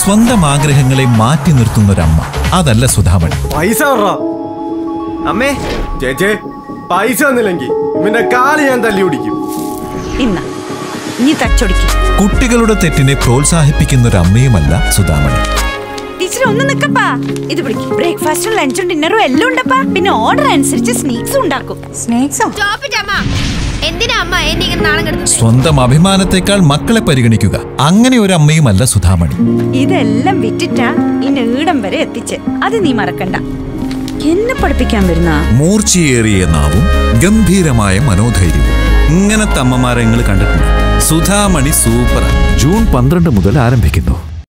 സ്വന്തം ആഗ്രഹങ്ങളെ മാറ്റി നിർത്തുന്നൊരമ്മ അതല്ല സുധാമണി പൈസ പറ അമ്മേ ചേച്ചേ പൈസ തന്നില്ലെങ്കിൽ ഇവന്റെ കാല് ഞാൻ തല്ലി പിടിക്കും ഇന്ന നീ തച്ചൊടിക്ക് കുട്ടികളുടെ തെറ്റിനെ പ്രോത്സാഹിപ്പിക്കുന്നൊരമ്മയുമല്ല സുധാമണി ടീച്ചർ ഒന്ന് നിക്കപ്പാ ഇത് പിടിക്കും ബ്രേക്ക്ഫാസ്റ്റും ലഞ്ചും ഡിന്നറും എല്ലാം ഉണ്ടപ്പാ പിന്നെ ഓർഡർ അനുസരിച്ച് സ്നീക്സും ഉണ്ടാക്കും സ്നേക്സോ സ്റ്റോപ്പ് അമ്മ എന്തിനാ അമ്മ എന്നെ ഇങ്ങനെ നാണം കെടുത്തുന്നത് സ്വന്തം അഭിമാനത്തെക്കാൾ മക്കളെ പരിഗണിക്കുക അങ്ങനെ ഒരു അമ്മയുമല്ല സുധാമണി ഇതെല്ലാം വിറ്റിട്ടാ ഈ നീടം വരെ എത്തിച്ച് അത് നീ മറക്കണ്ട എന്നെ പഠിപ്പിക്കാൻ വരുന്ന മൂർച്ചയേറിയ നാവും ഗംഭീരമായ മനോധൈര്യവും ഇങ്ങനത്തെ അമ്മമാരെ നിങ്ങൾ കണ്ടിട്ടുണ്ട് സുധാമണി സൂപ്പർ ജൂൺ പന്ത്രണ്ട് മുതൽ ആരംഭിക്കുന്നു